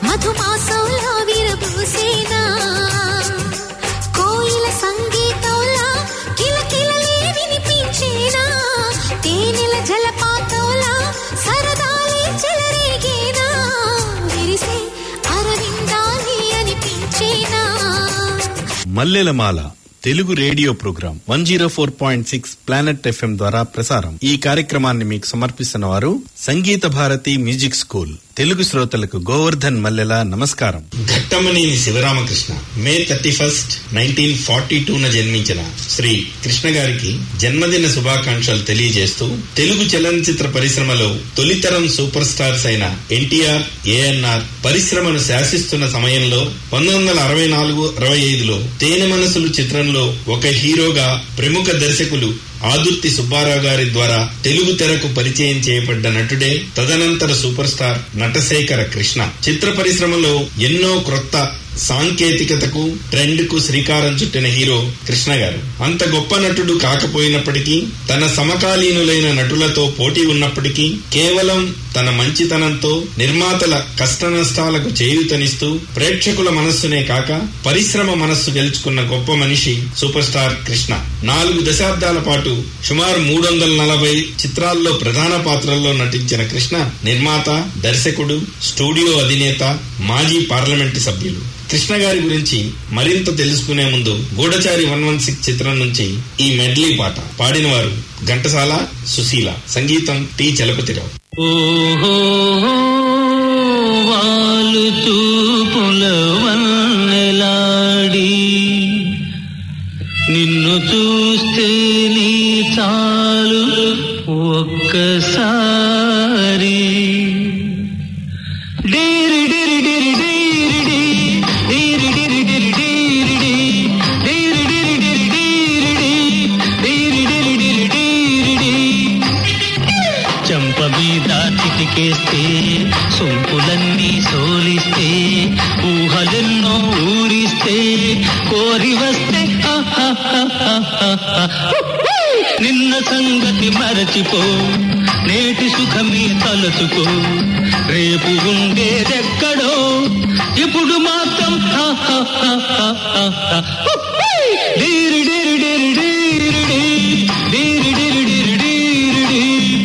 మధుమాసంలో విరబూసేనా కోయిల సంగీతంలా కిలకిలలే వినిపించేనా తేనెల జలపాతంలా సరదాలే చెలరేగేనా విరిసే అరవిందాలి అనిపించేనా మల్లెలమాల Telugu radio program one zero four point six planet FM ద్వారా ప్రసారం ఈ కార్యక్రమాన్ని మీకు సమర్పిస్తున్న వారు సంగీత భారతి మ్యూజిక్ స్కూల్ తెలుగు శ్రోతలకు గోవర్ధన్ మల్లెల నమస్కారం Ghattamaneni Sivaramakrishna May thirty first nineteen forty టూన జన్మించిన శ్రీ కృష్ణ గారికి జన్మదిన శుభాకాంక్షలు తెలియజేస్తూ తెలుగు చలనచిత్ర పరిశ్రమలో తొలితరం సూపర్ స్టార్స్ అయిన ఎన్టీఆర్ ఏఎన్ఆర్ పరిశ్రమను శాసిస్తున్న సమయంలో పంతొమ్మిది వందల అరవై నాలుగు అరవై ఐదులో తేనె మనసులు చిత్రంలో ఒక హీరోగా ప్రముఖ దర్శకులు ఆదుర్తి సుబ్బారావు గారి ద్వారా తెలుగు తెరకు పరిచయం చేయబడ్డ నటుడే తదనంతర సూపర్ స్టార్ నటశేఖర కృష్ణ చిత్ర పరిశ్రమలో ఎన్నో క్రొత్త సాంకేతికతకు ట్రెండ్ కు శ్రీకారం చుట్టిన హీరో కృష్ణ గారు అంత గొప్ప నటుడు కాకపోయినప్పటికీ తన సమకాలీనులైన నటులతో పోటీ ఉన్నప్పటికీ కేవలం తన మంచితనంతో నిర్మాతల కష్ట నష్టాలకు చేయూతనిస్తూ ప్రేక్షకుల మనస్సునే కాక పరిశ్రమ మనస్సు గెలుచుకున్న గొప్ప మనిషి సూపర్ స్టార్ కృష్ణ నాలుగు దశాబ్దాల పాటు సుమారు మూడు వందల నలభై చిత్రాల్లో ప్రధాన పాత్రల్లో నటించిన కృష్ణ నిర్మాత దర్శకుడు స్టూడియో అధినేత మాజీ పార్లమెంటు సభ్యులు కృష్ణ గారి గురించి మరింత తెలుసుకునే ముందు గూఢచారి వన్ వన్ సిక్స్ చిత్రం నుంచి ఈ మెడ్లీ పాట పాడినవారు ఘంటసాల సుశీల సంగీతం టి చలపతిరావు ఓహో వాలు చూపుల వన్నెలాడి నిన్ను చూస్తే నీ చాలు ఒక్కసారి డీరి డిరి డిరి డీరి డి, డీరి డిరి డిరి డీరి డి, డీరి డిరి డిరి డీరి డి, డీరి డిరి డిరి డీరి డి. చంప మీద చిటికేస్తే సొంపులన్నీ సోలిస్తే ఊహలెన్నో ఊరిస్తే కోరి వస్తే నిన్న సంగతి మరచిపో నేటి సుఖమే తలచుకో రేపు ఉండేదెక్కడో ఇప్పుడు మాత్రం డీరి డీరి డీరి డీరి డీ, డీరి డీరి డీరి డీరి డీ.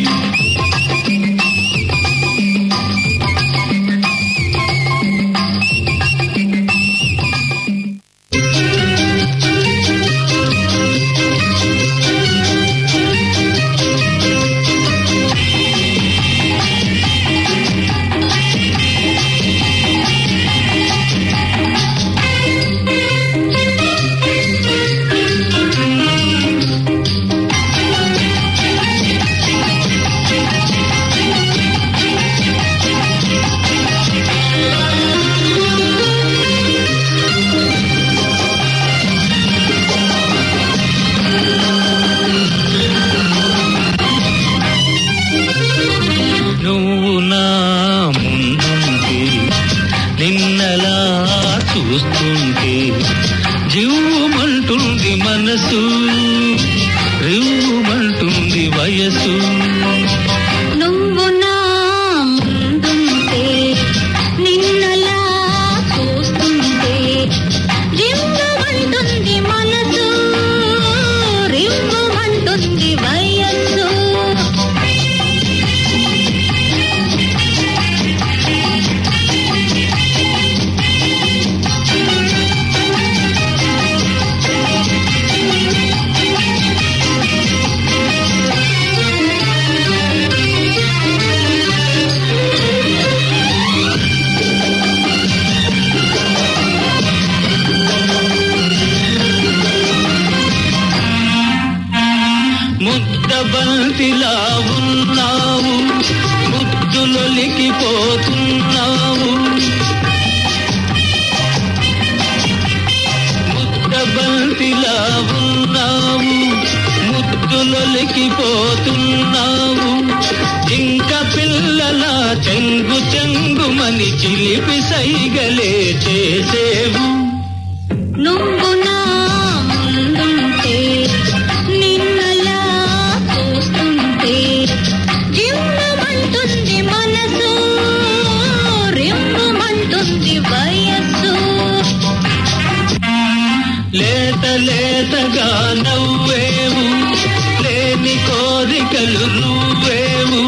నువ్వు నా ముందుంటే నిన్నలా చూస్తుంటే జివ్వుమంటుంది మనసు రివ్వుమంటుంది వయసు నువ్వు నా ముందుంటే నిన్నలా చూస్తుంటే రివ్వుమంటుంది మనసు రివ్వుమంటుంది వయస్సు ముద్దబంతిలా ఉన్నావు ముద్దులొలికిపోతున్నావు ముద్దబంతిలా ఉన్నావు ముద్దులొలికిపోతున్నావు ఇంక పిల్లల చెంగు చెంగుమని చిలిపి సైగలే చేసేవు నువ్వు నా ముందుంటే నిన్నలా చూస్తుంటే రివ్వుమంటుంది మనసు రివ్వుమంటుంది లేత లేతగా నవ్వేవు లేని కోరికలు నువ్వేవు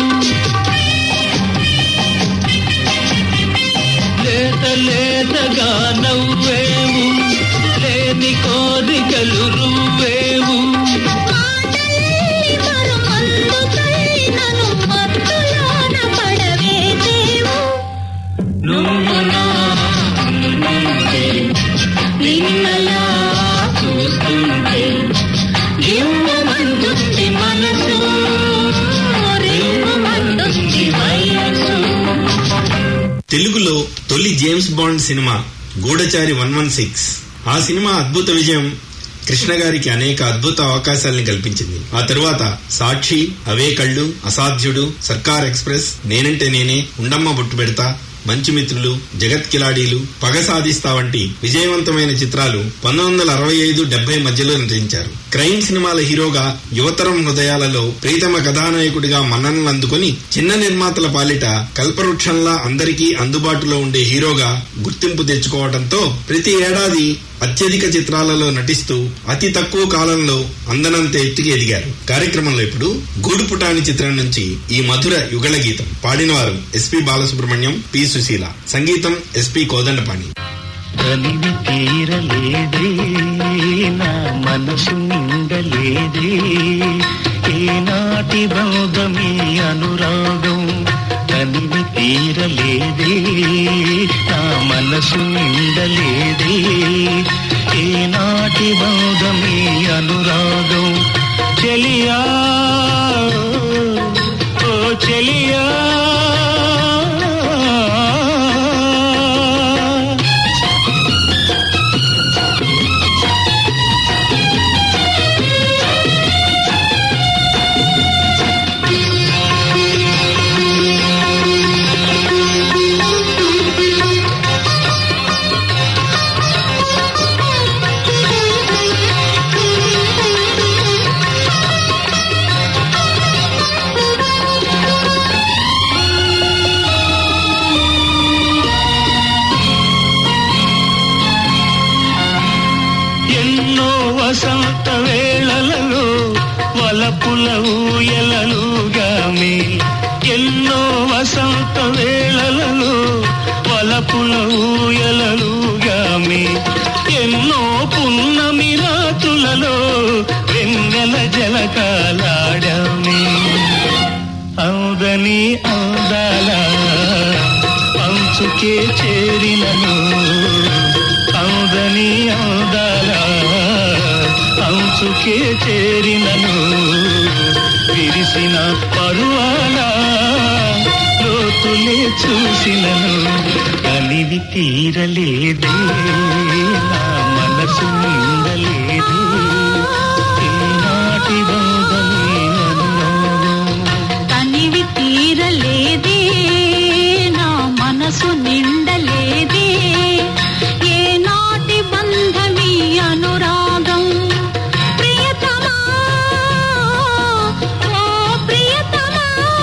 లేత లేతగా నవ్వేవు లేని కోరికలు నువ్వేవు మాటల్లి మరుమందుకై నన్ను మత్తులోన పడవేసేవు. నువ్వు నా ముందుంటే, నిన్నలా చూస్తుంటే దివ్వమంటుంది మనసు రివ్వమంటుంది వయసు తెలుగులో తొలి James Bond cinema Gudachari one one six ఆ సినిమా అద్భుత విజయం కృష్ణ గారికి అనేక అద్భుత అవకాశాలను కల్పించింది ఆ తరువాత సాక్షి అవే కళ్ళు అసాధ్యుడు సర్కార్ ఎక్స్ప్రెస్ నేనంటే నేనే ఉండమ్మ బొట్టు పెడతా మంచి మిత్రులు జగత్ కిలాడీలు పగ సాధిస్తా వంటి విజయవంతమైన చిత్రాలు పంతొమ్మిది వందల అరవై ఐదు డెబ్బై మధ్యలో నటించారు క్రైమ్ సినిమాల హీరోగా యువతరం హృదయాలలో ప్రీతమ కథానాయకుడిగా మన్ననలు అందుకొని చిన్న నిర్మాతల పాలిట కల్పవృక్షంలా అందరికీ అందుబాటులో ఉండే హీరోగా గుర్తింపు తెచ్చుకోవడంతో ప్రతి ఏడాది అత్యధిక చిత్రాలలో నటిస్తూ అతి తక్కువ కాలంలో అందనంత ఎత్తుకి ఎదిగారు కార్యక్రమంలో ఇప్పుడు గూడుపుటాని చిత్రం నుంచి ఈ మధుర యుగళ గీతం పాడినవారు ఎస్పి బాలసుబ్రహ్మణ్యం పి సుశీల సంగీతం ఎస్పి కోదండపాణి కలివి తీరలేదే నా మనసు నిండలేదే ఈనాటి బంధమీ అనురాగం కలివి తీరలేదే నా మనసు నిండలేదే ఈనాటి బంధమీ అనురాగం చెలియా ఓ చెలియా ఎన్నో వసంత వేళలలో వలపుల ఊయలలుగామి ఎన్నో వసంత వేళలలో వలపుల ఊయలలుగామి ఎన్నో పున్నమి రాతులలో వెన్నెల జలకాలాడామి అవుదని అందాల పంచుకే చేరినను అవుదని అందాల అంచుకే చేరినను విరిసిన పరువాల లోతులే చూసినను కనివి తీరలేదే నా మనసు నిందలేదే ఈనాటి బంధమే అనురాగం తనివి తీరలేదే నా మనసు నిండలేదే ఏ నాటి బంధమీ అనురాగం ప్రియతమా ఓ ప్రియతమా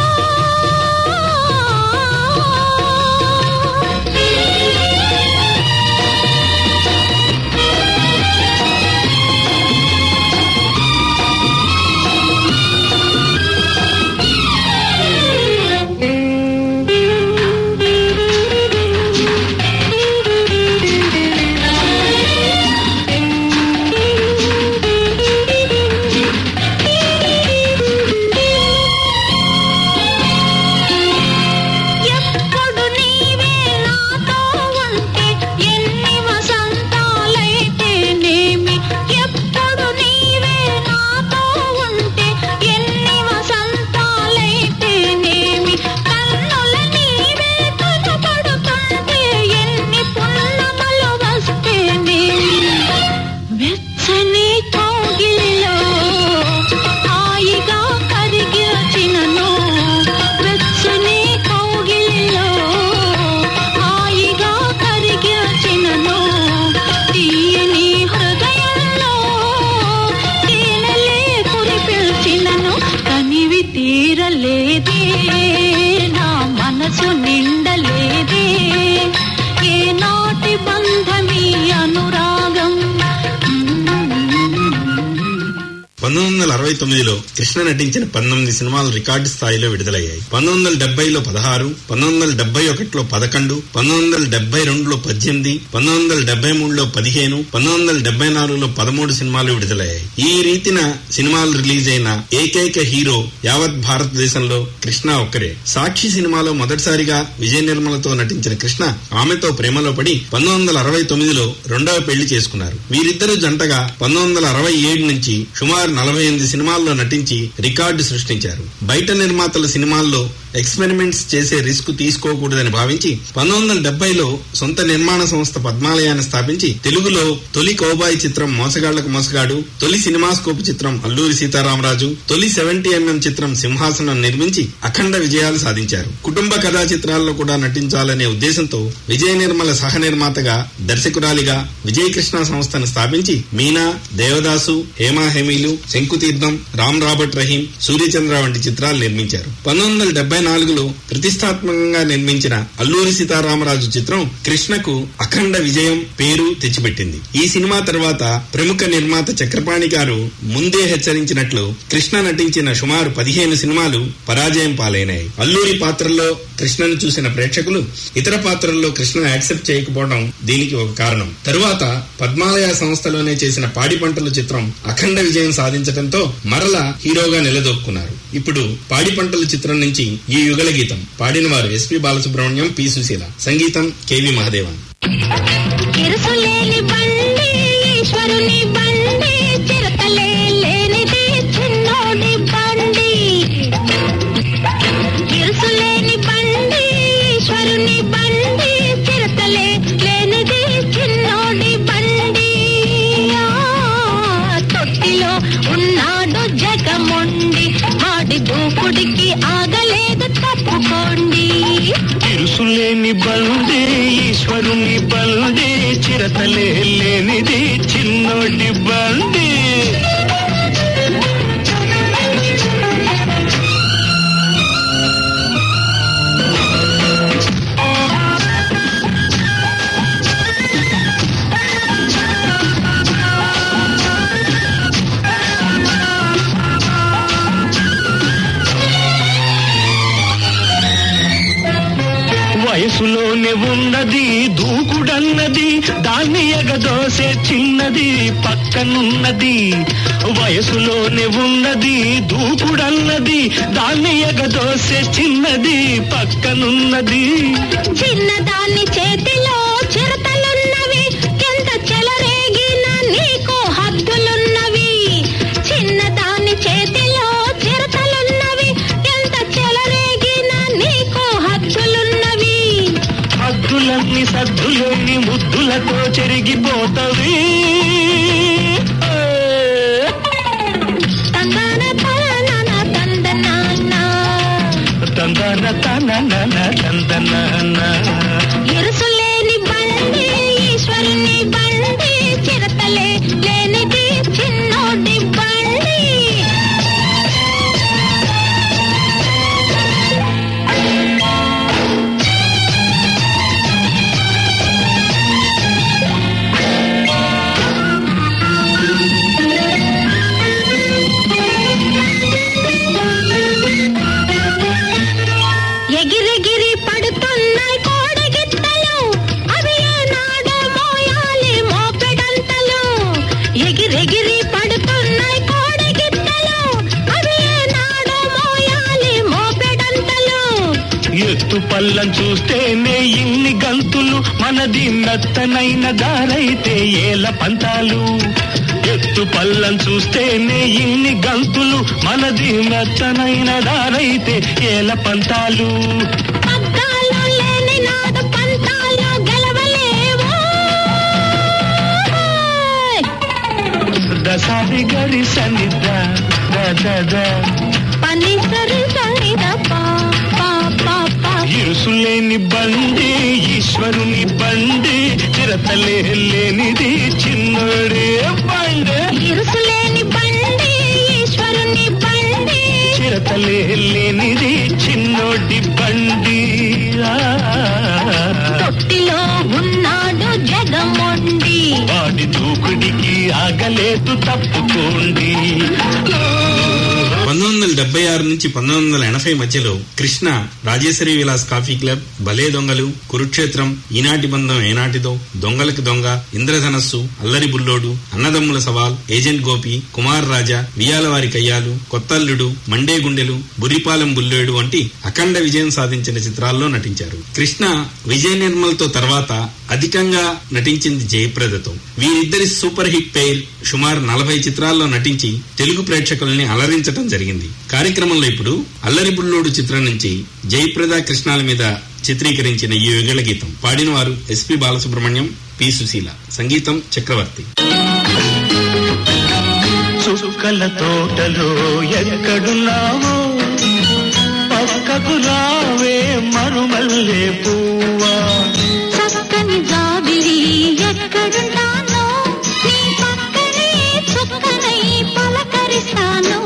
ఎప్పుడు నీవే నాతో ఉంటే ఎన్ని వసంతాలైతేనేమి ఎప్పుడు నీవే నాతో ఉంటే ఎన్ని వసంతాలైతేనేమి కన్నుల నీవే కనపడుతుంటే ఎన్ని పున్నమలు వస్తేనేమి వెచ్చని కౌగిలిలో హాయిగా కరిగిచినను వెచ్చని కౌగిలిలో హాయిగా కరిగిచినను తీయని హృదయంలో తేనెలే కురిపిల్చినను కనివి తీరలేదే నా మనసు నిండలేదే ఏ నాటి బంధమీ అనురాగం పంతొమ్మిది వందల అరవై తొమ్మిదిలో కృష్ణ నటించిన పంతొమ్మిది సినిమాలు రికార్డు స్థాయిలో విడుదలయ్యాయి పంతొమ్మిది వందల డెబ్బైలో పదహారు పంతొమ్మిది వందల డెబ్బై ఒకటిలో పదకొండు పంతొమ్మిది వందల డెబ్బై రెండులో పద్దెనిమిది పంతొమ్మిది వందల డెబ్బై మూడులో పదిహేను పంతొమ్మిది వందల డెబ్బై నాలుగులో పదమూడు సినిమాలు విడుదలయ్యాయి ఈ రీతిన సినిమాలు రిలీజ్ అయిన ఏకైక హీరో యావత్ భారతదేశంలో కృష్ణ ఒక్కరే సాక్షి సినిమాలో మొదటిసారిగా విజయ నిర్మలతో నటించిన కృష్ణ ఆమెతో ప్రేమలో పడి పంతొమ్మిది వందల అరవై తొమ్మిదిలో రెండవ పెళ్లి చేసుకున్నారు వీరిద్దరూ జంటగా పంతొమ్మిది వందల అరవై ఏడు నుంచి సుమారు నలభై ఎనిమిది సినిమాల్లో నటించి రికార్డు సృష్టించారు బయట నిర్మాతల సినిమాల్లో ఎక్స్పెరిమెంట్స్ చేసే రిస్క్ తీసుకోకూడదని భావించి పంతొమ్మిది వందల డెబ్బైలో సొంత నిర్మాణ సంస్థ పద్మాలయాన్ని స్థాపించి తెలుగులో తొలి కౌబాయి చిత్రం మోసగాళ్లకు మోసగాడు తొలి సినిమాస్కోప్ చిత్రం అల్లూరి సీతారామరాజు తొలి సెవెంటీ ఎంఎం చిత్రం సింహాసనం నిర్మించి అఖండ విజయాలు సాధించారు కుటుంబ కథా చిత్రాల్లో కూడా నటించాలనే ఉద్దేశంతో విజయ నిర్మల సహ నిర్మాతగా దర్శకురాలిగా విజయకృష్ణ సంస్థను స్థాపించి మీనా దేవదాసు హేమా హెమీలు శంకుతీర్థం రామ్ రాబర్ట్ రహీం సూర్యచంద్ర వంటి చిత్రాలు నిర్మించారు పంతొమ్మిది వందల డెబ్బై నాలుగులో ప్రతిష్టాత్మకంగా నిర్మించిన అల్లూరి సీతారామరాజు చిత్రం కృష్ణకు అఖండ విజయం పేరు తెచ్చిపెట్టింది ఈ సినిమా తర్వాత ప్రముఖ నిర్మాత చక్రపాణి గారు ముందే హెచ్చరించినట్లు కృష్ణ నటించిన సుమారు పదిహేను సినిమాలు పరాజయం పాలైనాయి అల్లూరి పాత్రల్లో కృష్ణను చూసిన ప్రేక్షకులు ఇతర పాత్రల్లో కృష్ణను యాక్సెప్ట్ చేయకపోవడం దీనికి ఒక కారణం తరువాత పద్మాలయ సంస్థలోనే చేసిన పాడి పంటల చిత్రం అఖండ విజయం సాధించడంతో మరల హీరోగా నిలదొక్కున్నారు ఇప్పుడు పాడి పంటల చిత్రం నుంచి ఈ యుగల గీతం పాడిన వారు ఎస్పి బాలసుబ్రహ్మణ్యం పి సుశీల సంగీతం కెవి మహదేవన్ ఇరుసులేని బండి ఈశ్వరుని బండి చిరతలే లేనిది చిన్నోడి బండి ఇరుసులేని బండి ఈశ్వరుని బండి చిరతలే లేనిది చిన్నోడి బండి ఆ, తొట్టిలో ఉన్నాడు జగముండి వాడి దూకుడికి ఆగలేదు తప్పుకోండి ఇరుసులేని బండి ఈశ్వరుని బండి చిరతలే లేనిది చిన్నోటి బండి వయసులోనే ఉన్నది దూకుడన్నది దాన్ని ఎగదోసే చిన్నది పక్కనున్నది వయసులోనే ఉన్నది దూకుడన్నది దాన్ని ఎగదోసే చిన్నది పక్కనున్నది చిన్నదాని చేతిలో చిరతలున్నవి ఎంత చెలరేగిన నీకు హద్దులున్నవి చిన్నదాని చేతిలో చిరతలున్నవి ఎంత చెలరేగిన నీకు హద్దులున్నవి హద్దులన్నీ సద్దులేని ముద్దులతో చెరిగిపోతవి తందన తనన తందనాన్న తందన తన తందన ఇరుసులేని బండి ఈశ్వరుని బండి చిరతలే లేనిది చిన్నోడి బండి ఎగిరెగిరి పడుతున్నాయి కోడగిత్తలు అవి ఏనాడో మోయాలి మోపెడంతలు ఎగిరెగిరి పడుతున్నాయి కోడగిత్తలు అవి ఏనాడో మోయాలి మోపెడంతలు ఎత్తు పల్లం చూస్తేనే ఇన్ని గంతులు మనది మెత్తనైన దారైతే ఏల పంతాలు ఎత్తు పల్లం చూస్తేనే ఇన్ని గంతులు మనది మెత్తనైన దారైతే ఏల పంతాలు పగ్గాలు లేని నాడు పంతాలు గెలవలేవు దసారి గరి సన్నిధ పని సరి సరిద పా పా పా పా ఇరుసులేని బండి ఈశ్వరుని బండి చిరతలే లేనిది చిన్నోడే బండి ఇరుసులేని బండి ఈశ్వరుని బండి చిరతలే లేనిది చిన్నోటి బండి ఆ, తొట్టిలో ఉన్నాడు జగమొండి వాడి దూకుడు దోపిడికి ఆగలేదు తప్పుకోండి పంతొమ్మిది వందల డెబ్బై ఆరు నుంచి పంతొమ్మిది వందల ఎనభై మధ్యలో కృష్ణ రాజేశ్వరి విలాస్ కాఫీ క్లబ్ భలే దొంగలు కురుక్షేత్రం ఈనాటి బంధం ఏనాటిదో దొంగలకు దొంగ ఇంద్రధనస్సు అల్లరి బుల్లోడు అన్నదమ్ముల సవాల్ ఏజెంట్ గోపి కుమార్ రాజా వియాలవారి కయ్యాలు కొత్తల్లుడు మండే గుండెలు బురిపాలెం బుల్లేడు వంటి అఖండ విజయం సాధించిన చిత్రాల్లో నటించారు కృష్ణ విజయ నిర్మల్ తో తర్వాత అధికంగా నటించింది జయప్రదతో వీరిద్దరి సూపర్ హిట్ పేర్ సుమారు నలభై చిత్రాల్లో నటించి తెలుగు ప్రేక్షకుల్ని అలరించడం జరిగింది కార్యక్రమంలో ఇప్పుడు అల్లరి బుల్లోడు చిత్రం నుంచి జయప్రద కృష్ణాల మీద చిత్రీకరించిన ఈ యుగళ గీతం పాడిన వారు ఎస్పి బాలసుబ్రహ్మణ్యం పి సుశీల సంగీతం చక్రవర్తి చుక్కల తోటలో ఎక్కడున్నావో పక్కకు రావే మరుమల్లే పువ్వా చక్కని జాబిలి ఎక్కడుంటానో నీ పక్కనే చుక్కనై పలకరిస్తాను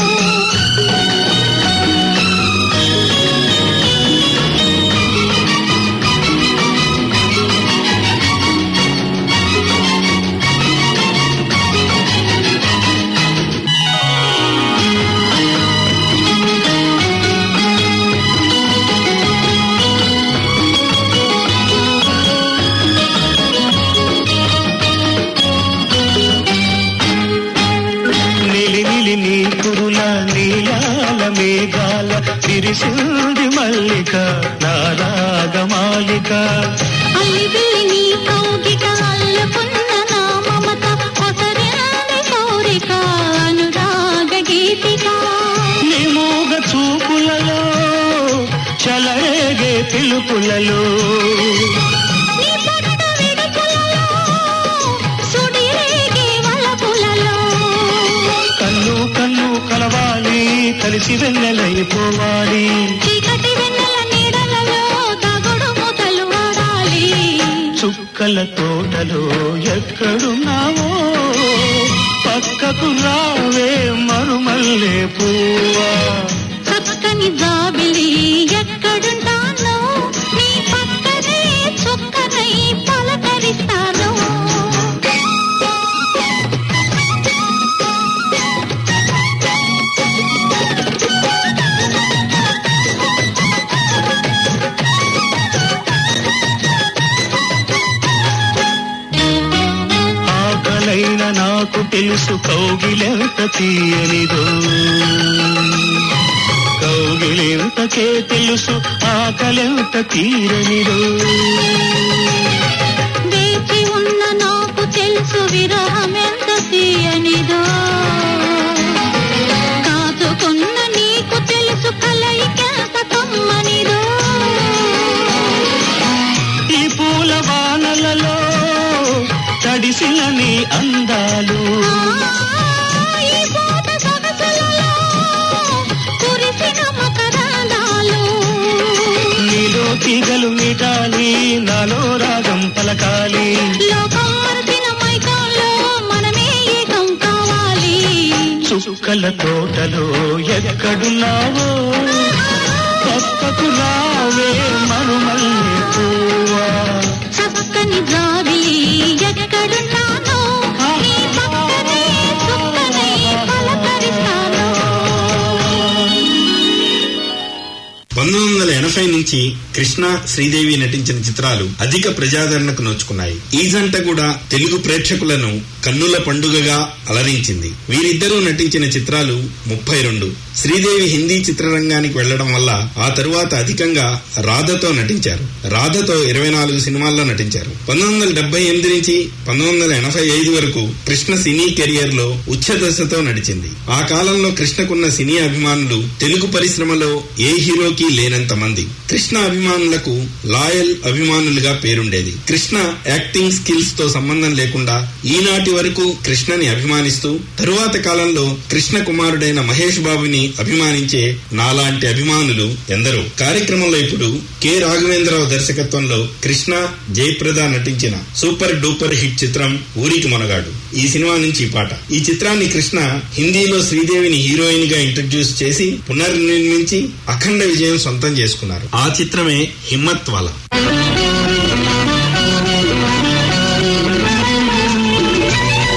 నిలి నిలి నీ కురుల నీలాల మేఘాల విరిసింది మల్లిక నారాగమాలిక అల్లి బిల్లి నీ కౌగిట అల్లుకున్న నా మమత కొసరినాని కోరిక అనురాగ గీతిక నీ మూగ చూపులలో చలరేగే పిలుపులలో నీ పట్టు విడుపులలో సుడిరేగే వలపులలో కన్ను కన్ను కలవాలి కలిసి వెన్నెలైపోవాలి చీకటి వెన్నెల నీడలలో తగుడు మూతలు ఆడాలి చుక్కల తోటలో ఎక్కడున్నావో పక్కకు రావే మరుమల్లే పువ్వా చక్కని జాబిలి ఎక్కడుంటానో నీ పక్కనే చుక్కనై పలకరిస్తాను ఆకలైన నాకు తెలుసు కౌగిలెంత తీయనిదో కౌగిలెంతకే తెలుసు ఆకలెంత తీరనిదో వేచి ఉన్న నాకు తెలుసు విరహం ఎంత తీయనిదో కాచుకున్న నీకు తెలుసు కలయికెంత కమ్మనిదో ఈ పూల వానలలో తడిసిన నీ అందాలు ఈ పూట సొగసులలో కురిసిన మకరందాలు నీలో తీగలు మీటాలి నాలో రాగం పలకాలి లోకం మరచిన మైకంలో మనమే ఏకం కావాలి చుక్కల తోటలో ఎక్కడున్నావో పక్కకు రావే మరుమల్లే పువ్వా చక్కని జాబిలి ఎక్కడున్నానో నీ పక్కనే చుక్కనై పలకరిస్తాను పంతొమ్మిది వందల ఎనభై నుంచి కృష్ణ శ్రీదేవి నటించిన చిత్రాలు అధిక ప్రజాదరణకు నోచుకున్నాయి ఈ జంట కూడా తెలుగు ప్రేక్షకులను కన్నుల పండుగగా అలరించింది వీరిద్దరూ నటించిన చిత్రాలు ముప్పై రెండు శ్రీదేవి హిందీ చిత్రరంగానికి వెళ్లడం వల్ల ఆ తరువాత అధికంగా రాధతో నటించారు రాధతో ఇరవై నాలుగు సినిమాల్లో నటించారు పంతొమ్మిది వందల డెబ్బై ఎనిమిది నుంచి పంతొమ్మిది వందల ఎనభై ఐదు వరకు కృష్ణ సినీ కెరియర్ లో ఉచ్చ దశతో నడిచింది ఆ కాలంలో కృష్ణకున్న సినీ అభిమానులు తెలుగు పరిశ్రమలో ఏ హీరోకి లేనంత మంది కృష్ణ అభిమానులకు లాయల్ అభిమానులుగా పేరుండేది కృష్ణ యాక్టింగ్ స్కిల్స్ తో సంబంధం లేకుండా ఈనాటి వరకు కృష్ణని అభిమానిస్తూ తరువాత కాలంలో కృష్ణ కుమారుడైన మహేష్ బాబుని అభిమానించే నాలాంటి అభిమానులు ఎందరో కార్యక్రమంలో ఇప్పుడు కె రాఘవేంద్రరావు దర్శకత్వంలో కృష్ణ జయప్రద నటించిన సూపర్ డూపర్ హిట్ చిత్రం ఊరికి మొనగాడు ఈ సినిమా నుంచి ఈ పాట ఈ చిత్రాన్ని కృష్ణ హిందీలో శ్రీదేవిని హీరోయిన్ గా ఇంట్రడ్యూస్ చేసి పునర్నిర్మించి అఖండ విజయం సొంతం చేసుకున్నారు ఆ చిత్రమే హిమ్మత్ వాలా ఆ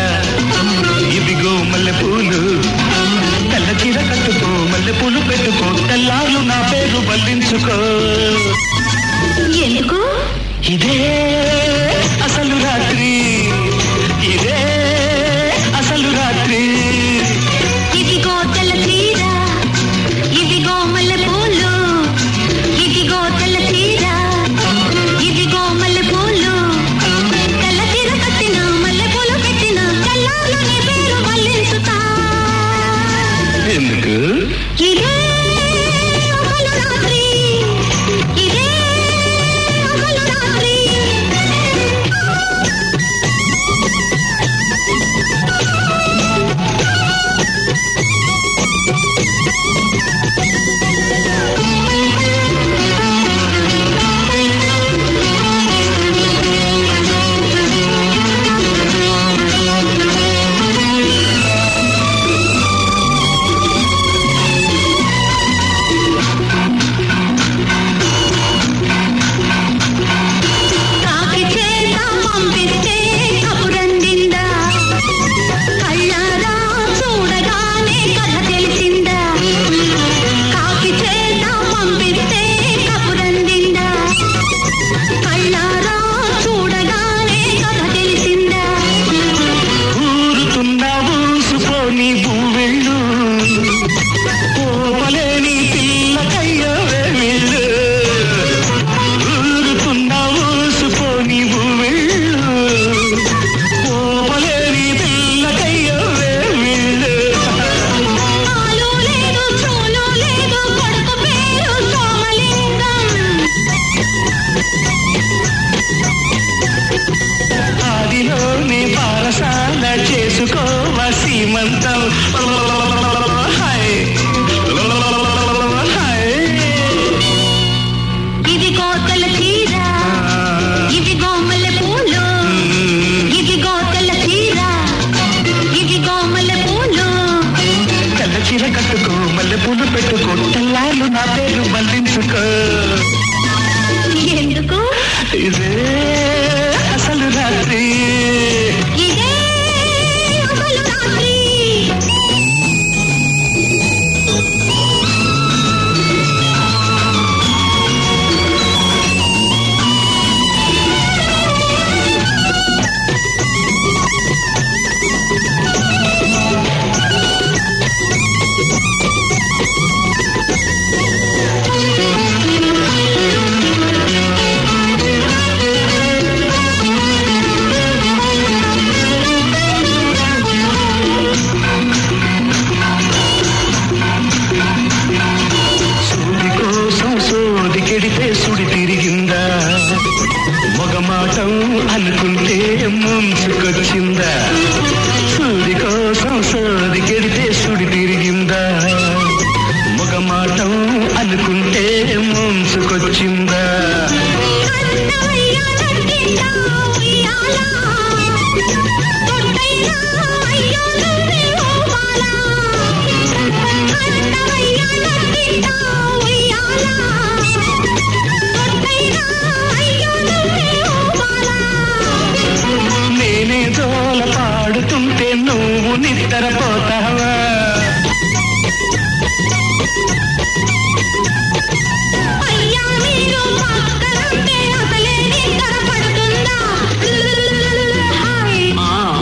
ఇదిగో మల్లెపూలు తెల్ల చీర కట్టుకో మల్లెపూలు పెట్టుకో తెల్లార్లు నా పేరు బల్లించుకో ఎందుకు ఇదే అసలు రాత్రి ఇదే అసలు రాత్రి ఇదిగో తెల్ల చీర ఇదిగో మల్లె పూలు ఇదిగో తెల్ల చీర ఇదిగో మల్లె పూలు తెల్ల చీర కట్టిన మల్లె పూలు పెట్టిన కల్లాలు నీ పేరు వల్లించుతా ఎందుకు ఇదే అసలు రాత్రి ఇదే అసలు రాత్రి కాకి చేత పంపిస్తే కబురందిందా కళ్ళారా చూడగానే కథ తెలిసిందా కాకి చేత పంపిస్తే కబురందిందా కళ్ళారా చూడగానే కథ తెలిసిందా ఊరుతున్న ఊసుపోని భూవెళ్ళు పోపలేని పిల్లకయ్యో వెళ్ళు ఊరుతున్న ఊసుపోని భూవెళ్ళు పోపలేని పిల్లకయ్యో వెళ్ళు ఆలు లేదు చూలు లేదు కొడుకు పేరు సోమలింగం ఆదిలోనే పారసాల చేసుకోవ సీమంతం హాయ్ హాయ్ ఇదిగో తెల్ల చీర ఇదిగో మల్లె పూలు ఇదిగో తెల్ల చీర ఇదిగో మల్లె పూలు తెల్ల చీర కట్టుకో మల్లె పూలు పెట్టుకో తెల్లాళ్ళు నా పేరు మళ్ళించుకో ఎందుకు ఇదే అసలు రాత్రి ఇదే అసలు రాత్రి సూది కోసం సోది కెడితే సుడి తిరిగిందా మగమాటం అనుకుంటే ముంచుకొచ్చిందా సూది కోసం సోది కెడితే సుడి తిరిగిందా మగమాటం అనుకుంటే ముంచుకొచ్చిందా అన్నవయ్య నట్టిందా ఉయ్యాల తొట్టైనా అయ్యో నువ్వే ఓపాలా అన్నవయ్య నట్టిందా ఉయ్యాల తొట్టైనా అయ్యో నువ్వే ఓపాలా నేనే జోల పాడుతుంటే నువ్వు నిద్రపోతావా అయ్యా మీరు పక్కనంటే అసలే నిద్ర పడుతుందా హాయ్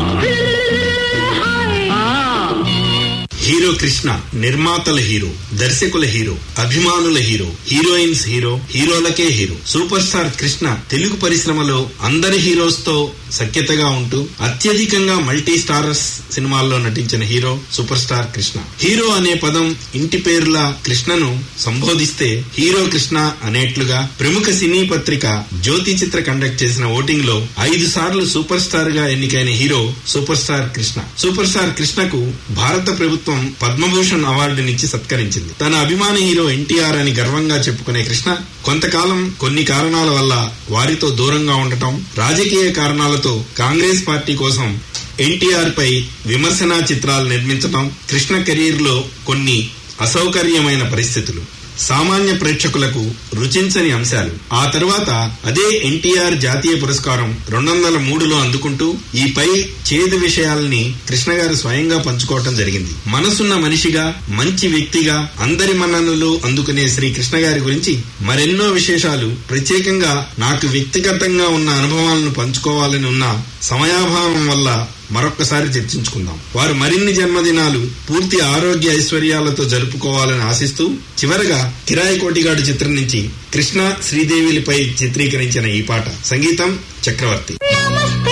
హాయ్ హీరో కృష్ణ నిర్మాతల హీరో దర్శకుల హీరో అభిమానుల హీరో హీరోయిన్స్ హీరో హీరోలకే hero super star Krishna Telugu పరిశ్రమలో అందరి హీరోస్ తో సఖ్యతగా ఉంటూ అత్యధికంగా మల్టీ స్టారర్స్ సినిమాల్లో నటించిన hero super star Krishna hero అనే పదం ఇంటి పేర్ల కృష్ణను సంబోధిస్తే హీరో కృష్ణ అనేట్లుగా ప్రముఖ సినీ పత్రిక జ్యోతి చిత్ర కండక్ట్ చేసిన ఓటింగ్ లో ఐదు సార్లు సూపర్ స్టార్ గా ఎన్నికైన hero super star Krishna super star కృష్ణకు భారత ప్రభుత్వం పద్మభూషణ్ అవార్డునిచ్చి సత్కరించింది తన అభిమాన హీరో ఎన్టీఆర్ అని గర్వంగా చెప్పుకునే కృష్ణ కొంతకాలం కొన్ని కారణాల వల్ల వారితో దూరంగా ఉండటం రాజకీయ కారణాలతో కాంగ్రెస్ పార్టీ కోసం ఎన్టీఆర్ పై విమర్శనా చిత్రాలు నిర్మించడం కృష్ణ కెరీర్ లో కొన్ని అసౌకర్యమైన పరిస్థితులు సామాన్య ప్రేక్షకులకు రుచించని అంశాలు ఆ తరువాత అదే ఎన్టీఆర్ జాతీయ పురస్కారం రెండు వందల మూడులో అందుకుంటూ ఈ పై చేదు విషయాల్ని కృష్ణ గారు స్వయంగా పంచుకోవటం జరిగింది మనసున్న మనిషిగా మంచి వ్యక్తిగా అందరి మన్ననలు అందుకునే శ్రీ కృష్ణ గారి గురించి మరెన్నో విశేషాలు ప్రత్యేకంగా నాకు వ్యక్తిగతంగా ఉన్న అనుభవాలను పంచుకోవాలని ఉన్న సమయాభావం వల్ల మరొక్కసారి చర్చించుకుందాం వారు మరిన్ని జన్మదినాలు పూర్తి ఆరోగ్య ఐశ్వర్యాలతో జరుపుకోవాలని ఆశిస్తూ చివరగా కిరాయి కోటిగాడు చిత్రం నుంచి కృష్ణ శ్రీదేవిలపై చిత్రీకరించిన ఈ పాట సంగీతం చక్రవర్తి నమస్తే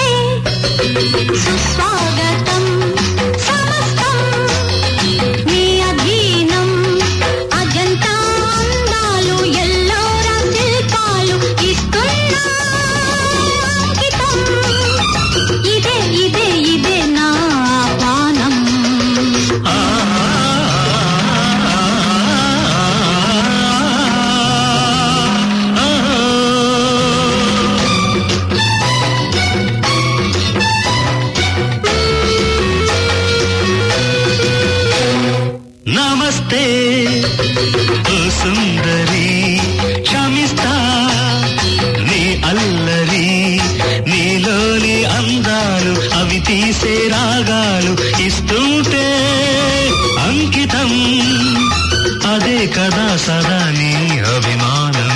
సుస్వాగతం సమస్తం మీ అధీనం అజంతా అందాలు ఎల్లోరా శిల్పాలు ఇస్తున్నా అంకితం ఇదే ఇదే ఇదే నా పానం నమస్తే ఓ సుందరి క్షమిస్తా నీ అల్లరి నీలోని అందాలు అవి తీసే రాగాలు ఇస్తుంటే అంకితం అదే కదా సదా నీ అభిమానం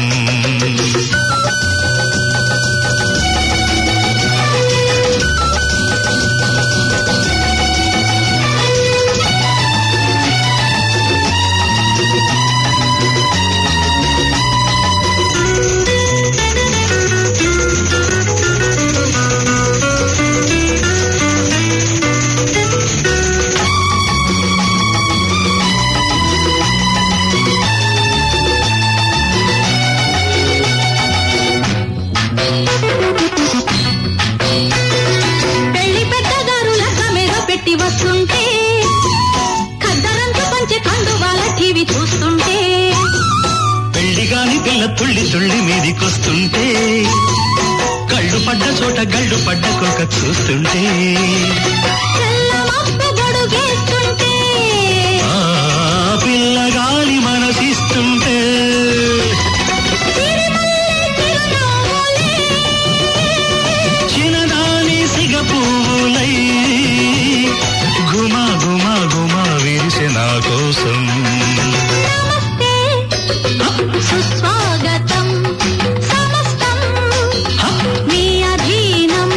పెళ్లి పెద్దగారు లక్క మీద పెట్టి వస్తుంటే ఖద్దరంత పంచె కండువాల టీవీ చూస్తుంటే పెళ్లి గాని పిల్ల తుళ్ళి తుళ్ళి మీదికొస్తుంటే కళ్ళు పడ్డ చోట గళ్ళు పడ్డ కొక చూస్తుంటే తెల్లమబ్బు గొడుగేస్తుంటే ఆ పిల్లగాలి మనసిస్తుంటే చిరునవ్వులే చిన్నదాని సిగ పువ్వులై గుమా గుమా గుమా విరిసె నా కోసం నమస్తే సుస్వాగతం సమస్తం మీ అధీనం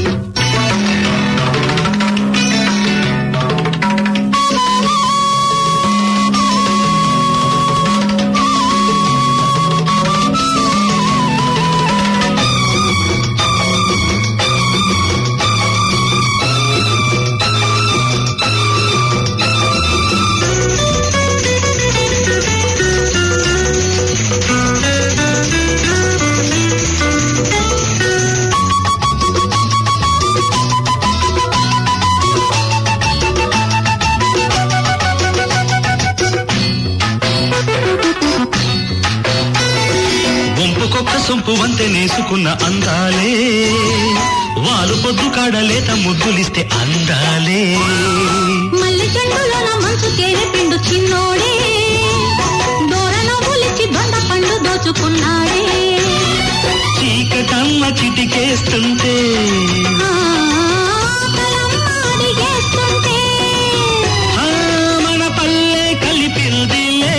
వంపుకొక్క సొంపు వంతె నేసుకున్న అందాలే వాలు పొద్దు కాడలేత ముద్దులిస్తే అందాలే మల్లె చెండులోన మంచు కేరే పిండు చిన్నోడే దూరలో పులిచి దొండ పండు దోచుకున్నాడే చీకటమ్మ చిటికేస్తుంటే ఆ, కలమ్మ అడిగేస్తుంటే ఆ, మన పల్లె కలిపిందిలే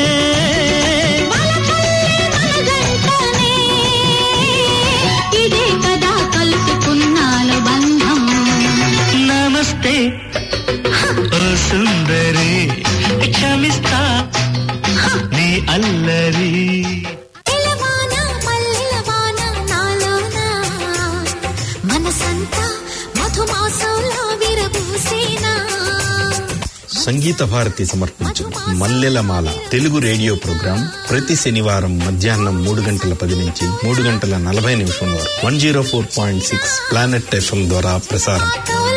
వలపల్లె మన జంటనే. ఇదే కదా కలుసుకున్నాను బంధం నమస్తే ఓ సుందరి క్షమిస్తా నీ అల్లరి ఎలవాన మల్లెలవాన నాలోన మనసంతా మధుమాసంలో విరబూసేనా సంగీత భారతి సమర్పించు మల్లెలమాల తెలుగు రేడియో ప్రోగ్రాం ప్రతి శనివారం మధ్యాహ్నం మూడు గంటల పది నుంచి మూడు గంటల నలభై నిమిషం వరకు one zero four point six planet FM ద్వారా ప్రసారం ఆటో